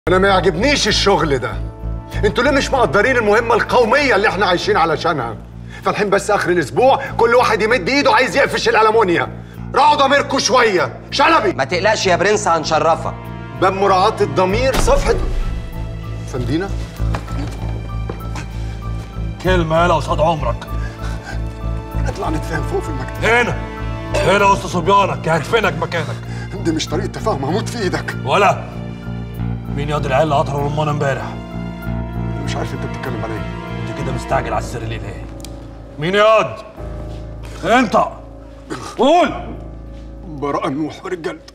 انا ما يعجبنيش الشغل ده انتوا ليه مش مقدرين المهمه القوميه اللي احنا عايشين علشانها فالحين بس اخر الاسبوع كل واحد يمد ايده عايز يقفش الالمونيا راعوا ضميركم شويه شلبي ما تقلقش يا برنس هنشرفك باب مراعاه الضمير صفحه فندينا كلمة يالا قصاد عمرك نطلع نتفاهم فوق في المكتب هنا هنا وسط صبيانك يعرفينك مكانك دي مش طريقه تفاهم هموت في ايدك ولا مين ياض العيال اللي قطروا رمانة امبارح انا مش عارف انت بتتكلم على ايه انت كده مستعجل على السر ليه ليه مين ياض انت قول براءة نوح ورجالته